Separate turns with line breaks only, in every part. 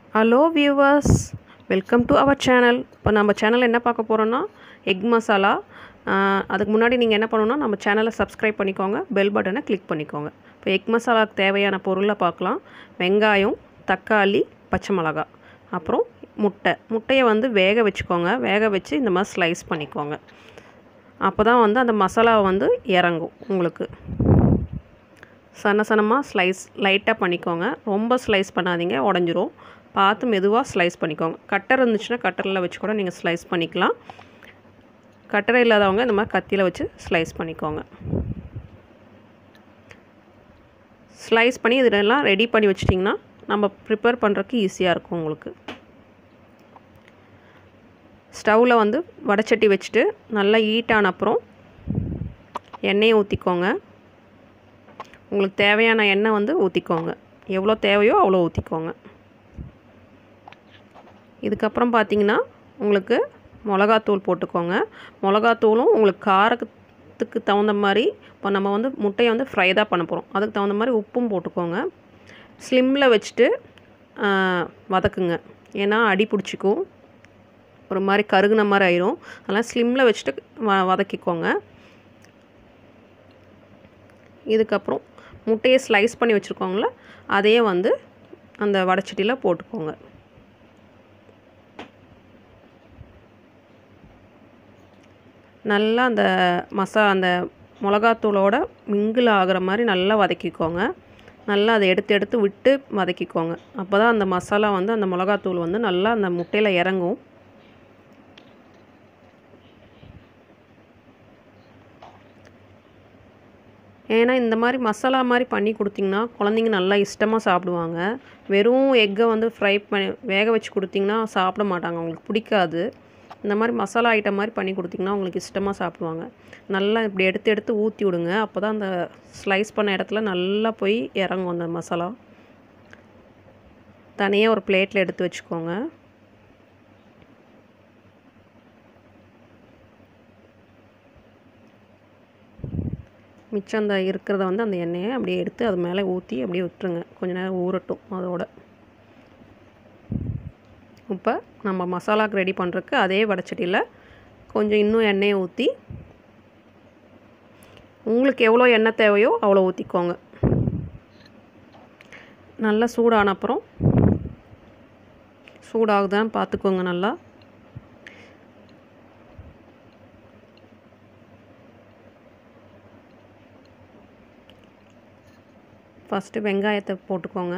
hello viewers welcome to our channel இப்போ நம்ம channel என்ன பார்க்க போகிறோன்னா எக் மசாலா ஆஹ் அதுக்கு முன்னாடி நீங்கள் என்ன பண்ணணும்னா நம்ம சேனலை சப்ஸ்கிரைப் பண்ணிக்கோங்க பெல் பட்டனை கிளிக் பண்ணிக்கோங்க இப்போ எக் மசாலாவுக்கு தேவையான பொருளை பார்க்கலாம் வெங்காயம் தக்காளி பச்சை மிளகா அப்புறம் முட்டை முட்டையை வந்து வேக வச்சுக்கோங்க வேக வச்சு இந்த மாதிரி ஸ்லைஸ் பண்ணிக்கோங்க அப்போ தான் வந்து அந்த மசாலா வந்து இறங்கும் உங்களுக்கு சன்ன சன்னமாக ஸ்லைஸ் லைட்டாக பண்ணிக்கோங்க ரொம்ப ஸ்லைஸ் பண்ணாதீங்க உடஞ்சிரும் பார்த்து மெதுவாக ஸ்லைஸ் பண்ணிக்கோங்க கட்டர் இருந்துச்சுன்னா கட்டரில் வச்சு கூட நீங்கள் ஸ்லைஸ் பண்ணிக்கலாம் கட்டரை இல்லாதவங்க இந்த மாதிரி கத்தியில் வச்சு ஸ்லைஸ் பண்ணிக்கோங்க ஸ்லைஸ் பண்ணி இதெல்லாம் ரெடி பண்ணி வச்சிட்டிங்கன்னா நம்ம ப்ரிப்பேர் பண்ணுறதுக்கு ஈஸியாக இருக்கும் உங்களுக்கு ஸ்டவ்வில் வந்து வடைச்சட்டி வச்சுட்டு நல்லா ஹீட் ஆன அப்புறம் எண்ணெயை ஊற்றிக்கோங்க உங்களுக்கு தேவையான எண்ணெய் வந்து ஊற்றிக்கோங்க எவ்வளோ தேவையோ அவ்வளோ ஊற்றிக்கோங்க இதுக்கப்புறம் பார்த்தீங்கன்னா உங்களுக்கு மிளகாத்தூள் போட்டுக்கோங்க மிளகாத்தூளும் உங்களுக்கு காரத்துக்கு தகுந்த மாதிரி இப்போ நம்ம வந்து முட்டையை வந்து ஃப்ரை தான் பண்ண போகிறோம் அதுக்கு தகுந்த மாதிரி உப்பும் போட்டுக்கோங்க ஸ்லிம்மில் வச்சுட்டு வதக்குங்க ஏன்னா அடி பிடிச்சிக்கும் ஒரு மாதிரி கருகுன மாதிரி ஆயிரும் அதெல்லாம் ஸ்லிம்மில் வச்சுட்டு வ வதக்கிக்கோங்க இதுக்கப்புறம் முட்டையை ஸ்லைஸ் பண்ணி வச்சுருக்கோங்கள அதையே வந்து அந்த வடைச்சட்டியில் போட்டுக்கோங்க நல்லா அந்த மசா அந்த மிளகாத்தூளோட மிங்கிள் ஆகிற மாதிரி நல்லா வதக்கிக்கோங்க நல்லா அதை எடுத்து எடுத்து விட்டு வதக்கிக்கோங்க அப்போ தான் அந்த மசாலா வந்து அந்த மிளகாத்தூள் வந்து நல்லா அந்த முட்டையில் இறங்கும் ஏன்னா இந்த மாதிரி மசாலா மாதிரி பண்ணி கொடுத்திங்கன்னா குழந்தைங்க நல்லா இஷ்டமாக சாப்பிடுவாங்க வெறும் எக்கை வந்து ஃப்ரை பண்ணி வேக வச்சு கொடுத்திங்கன்னா சாப்பிட மாட்டாங்க அவங்களுக்கு பிடிக்காது இந்த மாதிரி மசாலா ஐட்டம் மாதிரி பண்ணி கொடுத்திங்கன்னா அவங்களுக்கு இஷ்டமாக சாப்பிடுவாங்க நல்லா இப்படி எடுத்து எடுத்து ஊற்றி விடுங்க அப்போ தான் அந்த ஸ்லைஸ் பண்ண இடத்துல நல்லா போய் இறங்கும் அந்த மசாலா தனியாக ஒரு பிளேட்டில் எடுத்து வச்சுக்கோங்க மிச்சம் அந்த இருக்கிறத வந்து அந்த எண்ணெயை அப்படியே எடுத்து அது மேலே ஊற்றி அப்படியே விட்டுருங்க கொஞ்ச நேரம் ஊறட்டும் அதோட இப்போ நம்ம மசாலாக்கு ரெடி பண்ணுறதுக்கு அதே வடைச்சட்டியில் கொஞ்சம் இன்னும் எண்ணெயை ஊற்றி உங்களுக்கு எவ்வளோ எண்ணெய் தேவையோ அவ்வளோ ஊற்றிக்கோங்க நல்லா சூடான அப்புறம் சூடாகுதான்னு பார்த்துக்கோங்க நல்லா ஃபஸ்ட்டு வெங்காயத்தை போட்டுக்கோங்க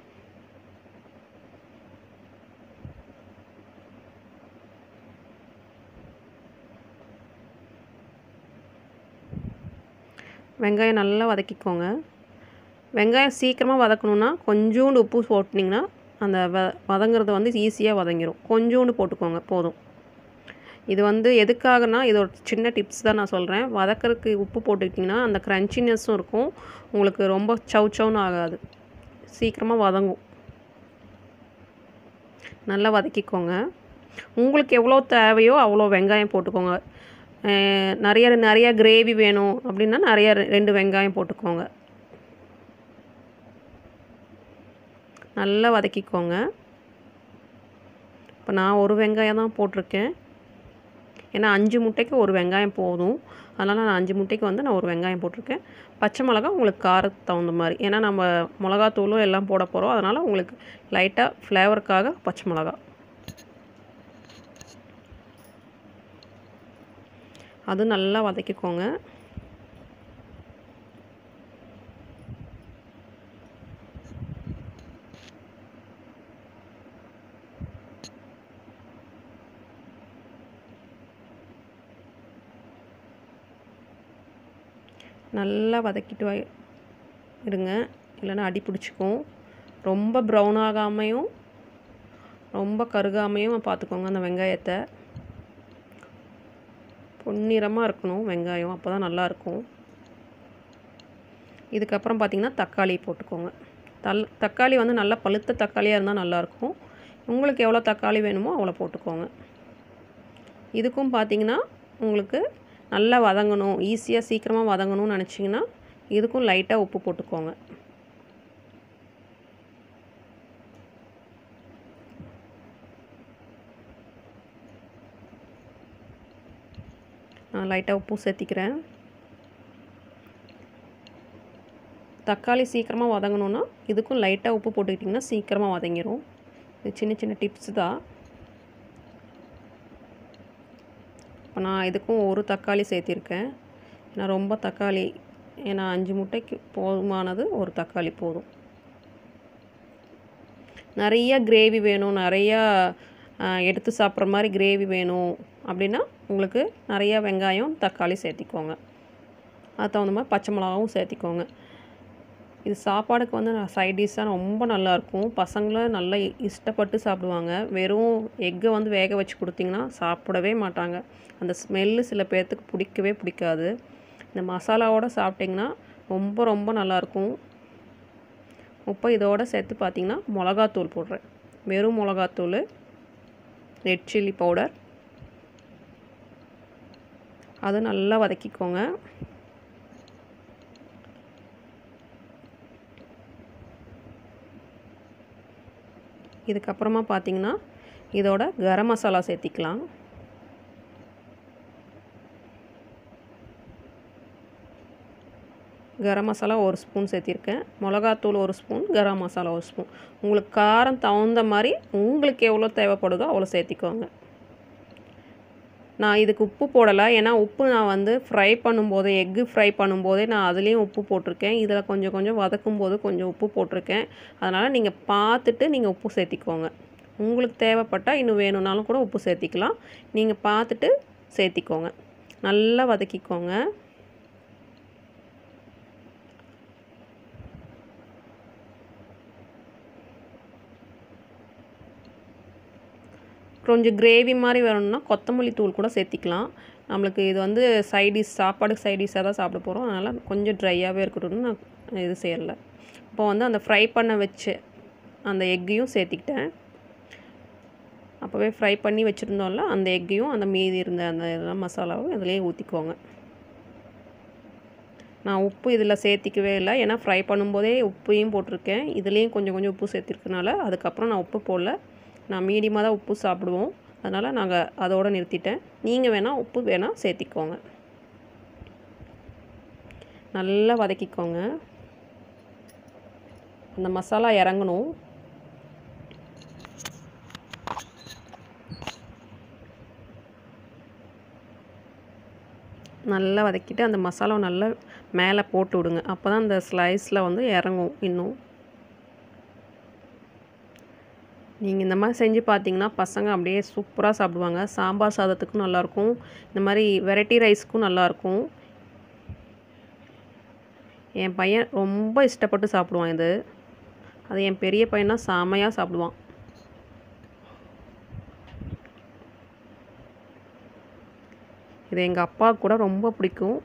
வெங்காயம் நல்லா வதக்கிக்கோங்க வெங்காயம் சீக்கிரமாக வதக்கணுன்னா கொஞ்சோண்டு உப்பு போட்டிங்கன்னா அந்த வ வதங்குறது வந்து ஈஸியாக வதங்கிடும் கொஞ்சோண்டு போட்டுக்கோங்க போதும் இது வந்து எதுக்காகனா இது ஒரு சின்ன டிப்ஸ் தான் நான் சொல்கிறேன் வதக்கிறதுக்கு உப்பு போட்டுக்கிட்டிங்கன்னா அந்த க்ரன்ச்சினஸும் இருக்கும் உங்களுக்கு ரொம்ப சவு சவுன்னு ஆகாது சீக்கிரமாக வதங்கும் நல்லா வதக்கிக்கோங்க உங்களுக்கு எவ்வளோ தேவையோ அவ்வளோ வெங்காயம் போட்டுக்கோங்க நிறைய நிறைய கிரேவி வேணும் அப்படின்னா நிறைய ரெண்டு வெங்காயம் போட்டுக்கோங்க நல்லா வதக்கிக்கோங்க இப்போ நான் ஒரு வெங்காயம் தான் போட்டிருக்கேன் ஏன்னா அஞ்சு முட்டைக்கு ஒரு வெங்காயம் போதும் அதனால் நான் அஞ்சு முட்டைக்கு வந்து நான் ஒரு வெங்காயம் போட்டிருக்கேன் பச்சை மிளகா உங்களுக்கு காரத்துக்கு தகுந்த மாதிரி ஏன்னா நம்ம மிளகாத்தூளும் எல்லாம் போட போகிறோம் அதனால் உங்களுக்கு லைட்டாக ஃப்ளேவருக்காக பச்சை மிளகா அது நல்லா வதக்கிக்கோங்க நல்லா வதக்கிட்டு இருங்க இல்லைன்னா அடி பிடிச்சிக்கும் ரொம்ப ப்ரௌன் ஆகாமையும் ரொம்ப கருகாமையும் பார்த்துக்கோங்க அந்த வெங்காயத்தை பொன்னிறமாக இருக்கணும் வெங்காயம் அப்போ தான் நல்லாயிருக்கும் இதுக்கப்புறம் பார்த்திங்கன்னா தக்காளி போட்டுக்கோங்க தல் தக்காளி வந்து நல்லா பழுத்த தக்காளியாக இருந்தால் நல்லாயிருக்கும் உங்களுக்கு எவ்வளோ தக்காளி வேணுமோ அவ்வளோ போட்டுக்கோங்க இதுக்கும் பார்த்திங்கன்னா உங்களுக்கு நல்லா வதங்கணும் ஈஸியாக சீக்கிரமாக வதங்கணும்னு நினச்சிங்கன்னா இதுக்கும் லைட்டாக உப்பு போட்டுக்கோங்க நான் லைட்டாக உப்பு சேர்த்திக்கிறேன் தக்காளி சீக்கிரமாக வதங்கணுன்னா இதுக்கும் லைட்டாக உப்பு போட்டுக்கிட்டிங்கன்னா சீக்கிரமாக வதங்கிடும் இது சின்ன சின்ன டிப்ஸ் தான் இப்போ நான் இதுக்கும் ஒரு தக்காளி சேர்த்திருக்கேன் ஏன்னா ரொம்ப தக்காளி ஏன்னா அஞ்சு முட்டைக்கு போதுமானது ஒரு தக்காளி போதும் நிறைய கிரேவி வேணும் நிறையா எடுத்து சாப்பிட்ற மாதிரி கிரேவி வேணும் அப்படின்னா உங்களுக்கு நிறையா வெங்காயம் தக்காளி சேர்த்திக்கோங்க அது தகுந்த மாதிரி பச்சை மிளகாவும் சேர்த்திக்கோங்க இது சாப்பாடுக்கு வந்து நான் சைட் டிஷ்ஷாக ரொம்ப நல்லாயிருக்கும் பசங்களும் நல்லா இஷ்டப்பட்டு சாப்பிடுவாங்க வெறும் எக்கை வந்து வேக வச்சு கொடுத்திங்கன்னா சாப்பிடவே மாட்டாங்க அந்த ஸ்மெல்லு சில பேர்த்துக்கு பிடிக்கவே பிடிக்காது இந்த மசாலாவோடு சாப்பிட்டிங்கன்னா ரொம்ப ரொம்ப நல்லாயிருக்கும் இப்போ இதோடு சேர்த்து பார்த்திங்கன்னா மிளகாத்தூள் போடுறேன் வெறும் மிளகாத்தூள் ரெட் சில்லி பவுடர் அது நல்லா வதக்கிக்கோங்க இதுக்கப்புறமா பார்த்திங்கன்னா இதோட கரம் மசாலா சேர்த்திக்கலாம் கரம் மசாலா ஒரு ஸ்பூன் சேர்த்திருக்கேன் மிளகாத்தூள் ஒரு ஸ்பூன் கரம் மசாலா ஒரு ஸ்பூன் உங்களுக்கு காரம் தகுந்த மாதிரி உங்களுக்கு எவ்வளோ தேவைப்படுதோ அவ்வளோ சேர்த்திக்கோங்க நான் இதுக்கு உப்பு போடலை ஏன்னா உப்பு நான் வந்து ஃப்ரை பண்ணும்போது எக்கு ஃப்ரை பண்ணும்போதே நான் அதுலேயும் உப்பு போட்டிருக்கேன் இதில் கொஞ்சம் கொஞ்சம் வதக்கும் போது கொஞ்சம் உப்பு போட்டிருக்கேன் அதனால் நீங்கள் பார்த்துட்டு நீங்கள் உப்பு சேர்த்திக்கோங்க உங்களுக்கு தேவைப்பட்டால் இன்னும் வேணும்னாலும் கூட உப்பு சேர்த்திக்கலாம் நீங்கள் பார்த்துட்டு சேர்த்திக்கோங்க நல்லா வதக்கிக்கோங்க கொஞ்சம் கிரேவி மாதிரி வரணும்னா கொத்தமல்லி தூள் கூட சேர்த்திக்கலாம் நம்மளுக்கு இது வந்து சைடிஷ் சாப்பாடு சைடிஷாக தான் சாப்பிட போகிறோம் அதனால் கொஞ்சம் ட்ரையாகவே இருக்கட்டும்னு நான் இது செய்யலை இப்போ வந்து அந்த ஃப்ரை பண்ண வச்சு அந்த எக்கையும் சேர்த்திக்கிட்டேன் அப்போவே ஃப்ரை பண்ணி வச்சுருந்தோம்ல அந்த எக்கையும் அந்த மீதி இருந்த அந்த இதெல்லாம் மசாலாவும் இதிலே ஊற்றிக்கோங்க நான் உப்பு இதில் சேர்த்திக்கவே இல்லை ஏன்னா ஃப்ரை பண்ணும்போதே உப்பையும் போட்டிருக்கேன் இதுலேயும் கொஞ்சம் கொஞ்சம் உப்பு சேர்த்திருக்கனால அதுக்கப்புறம் நான் உப்பு போடல நான் மீடியமாக தான் உப்பு சாப்பிடுவோம் அதனால் நாங்கள் அதோடு நிறுத்திட்டேன் நீங்கள் வேணால் உப்பு வேணால் சேர்த்திக்கோங்க நல்லா வதக்கிக்கோங்க அந்த மசாலா இறங்கணும் நல்லா வதக்கிட்டு அந்த மசாலாவை நல்லா மேலே போட்டு விடுங்க அப்போ தான் அந்த ஸ்லைஸில் வந்து இறங்கும் இன்னும் நீங்கள் இந்த மாதிரி செஞ்சு பார்த்தீங்கன்னா பசங்க அப்படியே சூப்பராக சாப்பிடுவாங்க சாம்பார் சாதத்துக்கும் நல்லாயிருக்கும் இந்த மாதிரி வெரைட்டி ரைஸ்க்கும் நல்லாயிருக்கும் என் பையன் ரொம்ப இஷ்டப்பட்டு சாப்பிடுவான் இது அது என் பெரிய பையனா செமையாக சாப்பிடுவான் இது எங்கள் அப்பா கூட ரொம்ப பிடிக்கும்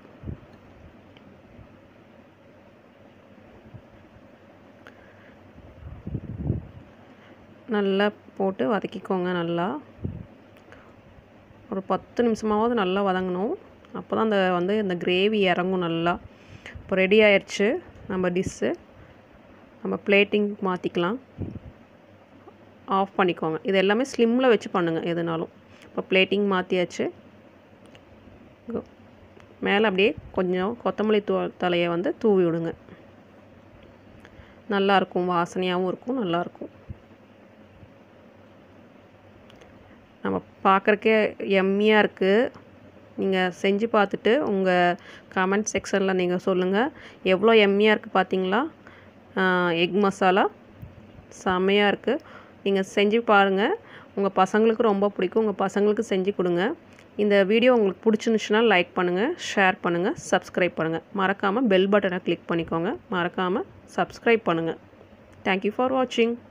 நல்லா போட்டு வதக்கிக்கோங்க நல்லா ஒரு பத்து நிமிஷமாவது நல்லா வதங்கணும் அப்போ தான் அந்த வந்து இந்த கிரேவி இறங்கும் நல்லா இப்போ ரெடி ஆயிடுச்சு நம்ம டிஷ்ஷு நம்ம பிளேட்டிங் மாற்றிக்கலாம் ஆஃப் பண்ணிக்கோங்க இது எல்லாமே ஸ்லிம்மில் வச்சு பண்ணுங்கள் எதுனாலும் இப்போ பிளேட்டிங் மாற்றியாச்சு மேலே அப்படியே கொஞ்சம் கொத்தமல்லி தூ தலையை வந்து தூவி விடுங்க நல்லாயிருக்கும் வாசனையாகவும் இருக்கும் நல்லாயிருக்கும் நம்ம பார்க்குறக்கே எம்மியாக இருக்குது நீங்கள் செஞ்சு பார்த்துட்டு உங்கள் கமெண்ட் செக்ஷனில் நீங்கள் சொல்லுங்கள் எவ்வளோ எம்மியாக இருக்குது பார்த்தீங்களா எக் மசாலா செம்மையாக இருக்குது நீங்கள் செஞ்சு பாருங்கள் உங்கள் பசங்களுக்கு ரொம்ப பிடிக்கும் உங்கள் பசங்களுக்கு செஞ்சு கொடுங்க இந்த வீடியோ உங்களுக்கு பிடிச்சிருந்துச்சுன்னா லைக் பண்ணுங்கள் ஷேர் பண்ணுங்கள் சப்ஸ்கிரைப் பண்ணுங்கள் மறக்காமல் பெல் பட்டனை கிளிக் பண்ணிக்கோங்க மறக்காமல் சப்ஸ்கிரைப் பண்ணுங்கள் தேங்க்யூ ஃபார் வாட்சிங்